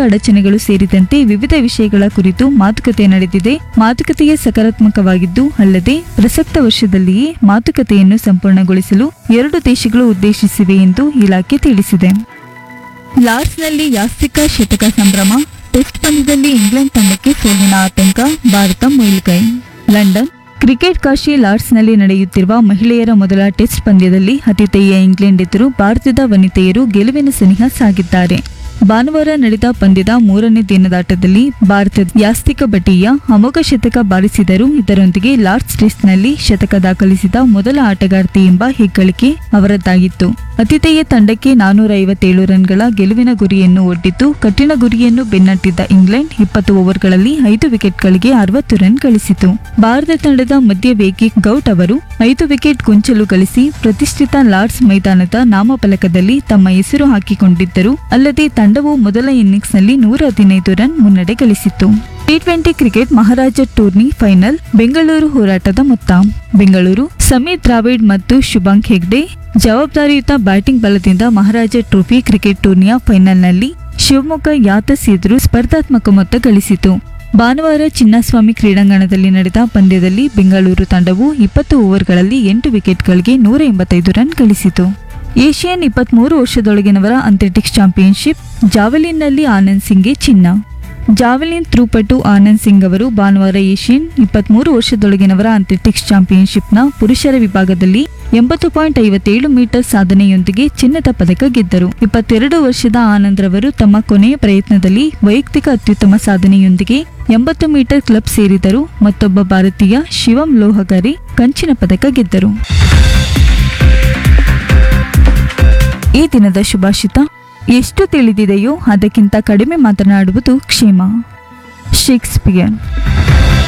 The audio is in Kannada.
ಅಡಚಣೆಗಳು ಸೇರಿದಂತೆ ವಿವಿಧ ವಿಷಯಗಳ ಕುರಿತು ಮಾತುಕತೆ ನಡೆದಿದೆ ಮಾತುಕತೆಯ ಸಕಾರಾತ್ಮಕವಾಗಿದ್ದು ಅಲ್ಲದೆ ಪ್ರಸಕ್ತ ವರ್ಷದಲ್ಲಿಯೇ ಮಾತುಕತೆಯನ್ನು ಸಂಪೂರ್ಣಗೊಳಿಸಲು ಎರಡು ದೇಶಗಳು ಉದ್ದೇಶಿಸಿವೆ ಎಂದು ಇಲಾಖೆ ತಿಳಿಸಿದೆ ಲಾರ್ಡ್ಸ್ನಲ್ಲಿ ಯಾಸ್ತಿಕ ಶತಕ ಸಂಭ್ರಮ ಟೆಸ್ಟ್ ಪಂದ್ಯದಲ್ಲಿ ಇಂಗ್ಲೆಂಡ್ ತಂಡಕ್ಕೆ ಸೋಲಿನ ಆತಂಕ ಭಾರತ ಮೇಲ್ಗೈ ಲಂಡನ್ ಕ್ರಿಕೆಟ್ ಕಾಶಿ ಲಾರ್ಡ್ಸ್ನಲ್ಲಿ ನಡೆಯುತ್ತಿರುವ ಮಹಿಳೆಯರ ಮೊದಲ ಟೆಸ್ಟ್ ಪಂದ್ಯದಲ್ಲಿ ಆತಿಥೇಯ ಇಂಗ್ಲೆಂಡ್ ಎದುರು ಭಾರತದ ವನಿತೆಯರು ಗೆಲುವಿನ ಸನಿಹ ಸಾಗಿದ್ದಾರೆ ಭಾನುವಾರ ನಡೆದ ಪಂದ್ಯದ ಮೂರನೇ ದಿನದಾಟದಲ್ಲಿ ಭಾರತದ ಯಾಸ್ತಿಕ ಬಟಿಯ ಅಮೋಘ ಶತಕ ಬಾರಿಸಿದರು ಇದರೊಂದಿಗೆ ಲಾರ್ಡ್ಸ್ ಟೆಸ್ಟ್ನಲ್ಲಿ ಶತಕ ದಾಖಲಿಸಿದ ಮೊದಲ ಆಟಗಾರ್ತಿ ಎಂಬ ಹೆಗ್ಗಳಿಕೆ ಅವರದ್ದಾಗಿತ್ತು ಅತಿಥೇಯ ತಂಡಕ್ಕೆ ನಾನೂರ ಐವತ್ತೇಳು ರನ್ಗಳ ಗೆಲುವಿನ ಗುರಿಯನ್ನು ಒಡ್ಡಿದ್ದು ಕಠಿಣ ಗುರಿಯನ್ನು ಬೆನ್ನಟ್ಟಿದ್ದ ಇಂಗ್ಲೆಂಡ್ ಇಪ್ಪತ್ತು ಓವರ್ಗಳಲ್ಲಿ ಐದು ವಿಕೆಟ್ಗಳಿಗೆ ಅರವತ್ತು ರನ್ ಗಳಿಸಿತು ಭಾರತ ತಂಡದ ಮಧ್ಯ ವೇಗಿ ಗೌಟ್ ಅವರು ಐದು ವಿಕೆಟ್ ಗೊಂಚಲು ಗಳಿಸಿ ಪ್ರತಿಷ್ಠಿತ ಲಾರ್ಡ್ಸ್ ಮೈದಾನದ ನಾಮಫಲಕದಲ್ಲಿ ತಮ್ಮ ಹೆಸರು ಹಾಕಿಕೊಂಡಿದ್ದರು ಅಲ್ಲದೆ ತಂಡವು ಮೊದಲ ಇನ್ನಿಂಗ್ಸ್ನಲ್ಲಿ ನೂರ ಹದಿನೈದು ರನ್ ಮುನ್ನಡೆ ಗಳಿಸಿತ್ತು ಟಿ ಟ್ವೆಂಟಿ ಕ್ರಿಕೆಟ್ ಮಹಾರಾಜ ಟೂರ್ನಿ ಫೈನಲ್ ಬೆಂಗಳೂರು ಹೋರಾಟದ ಮೊತ್ತ ಬೆಂಗಳೂರು ಸಮೀರ್ ದ್ರಾವಿಡ್ ಮತ್ತು ಶುಭಾಂಕ್ ಹೆಗ್ಡೆ ಜವಾಬ್ದಾರಿಯುತ ಬ್ಯಾಟಿಂಗ್ ಬಲದಿಂದ ಮಹಾರಾಜ ಟ್ರೋಫಿ ಕ್ರಿಕೆಟ್ ಟೂರ್ನಿಯ ಫೈನಲ್ನಲ್ಲಿ ಶಿವಮೊಗ್ಗ ಯಾತಸ್ ಎದುರು ಸ್ಪರ್ಧಾತ್ಮಕ ಮೊತ್ತ ಗಳಿಸಿತು ಭಾನುವಾರ ಚಿನ್ನಸ್ವಾಮಿ ಕ್ರೀಡಾಂಗಣದಲ್ಲಿ ನಡೆದ ಪಂದ್ಯದಲ್ಲಿ ಬೆಂಗಳೂರು ತಂಡವು ಇಪ್ಪತ್ತು ಓವರ್ಗಳಲ್ಲಿ ಎಂಟು ವಿಕೆಟ್ಗಳಿಗೆ ನೂರ ಎಂಬತ್ತೈದು ರನ್ ಗಳಿಸಿತು ಏಷ್ಯನ್ ಇಪ್ಪತ್ಮೂರು ವರ್ಷದೊಳಗಿನವರ ಅಥ್ಲೆಟಿಕ್ಸ್ ಚಾಂಪಿಯನ್ಶಿಪ್ ಜಾವೆಲಿನ್ನಲ್ಲಿ ಆನಂದ್ ಸಿಂಗ್ಗೆ ಚಿನ್ನ ಜಾವೆಲಿನ್ ಥ್ರೂಪಟು ಆನಂದ್ ಸಿಂಗ್ ಅವರು ಭಾನುವಾರ ಏಷ್ಯನ್ ಇಪ್ಪತ್ಮೂರು ವರ್ಷದೊಳಗಿನವರ ಅಥ್ಲೆಟಿಕ್ಸ್ ಚಾಂಪಿಯನ್ಶಿಪ್ನ ಪುರುಷರ ವಿಭಾಗದಲ್ಲಿ ಎಂಬತ್ತು ಪಾಯಿಂಟ್ ಐವತ್ತೇಳು ಮೀಟರ್ ಸಾಧನೆಯೊಂದಿಗೆ ಚಿನ್ನದ ಪದಕ ಗೆದ್ದರು ಇಪ್ಪತ್ತೆರಡು ವರ್ಷದ ಆನಂದ್ ರವರು ತಮ್ಮ ಕೊನೆಯ ಪ್ರಯತ್ನದಲ್ಲಿ ವೈಯಕ್ತಿಕ ಅತ್ಯುತ್ತಮ ಸಾಧನೆಯೊಂದಿಗೆ ಎಂಬತ್ತು ಮೀಟರ್ ಕ್ಲಬ್ ಸೇರಿದರು ಮತ್ತೊಬ್ಬ ಭಾರತೀಯ ಶಿವಂ ಲೋಹಗರೆ ಕಂಚಿನ ಪದಕ ಗೆದ್ದರು ಈ ದಿನದ ಶುಭಾಷಿತ ಎಷ್ಟು ತಿಳಿದಿದೆಯೋ ಅದಕ್ಕಿಂತ ಕಡಿಮೆ ಮಾತನಾಡುವುದು ಕ್ಷೇಮ ಶೇಕ್ಸ್ಪಿಯರ್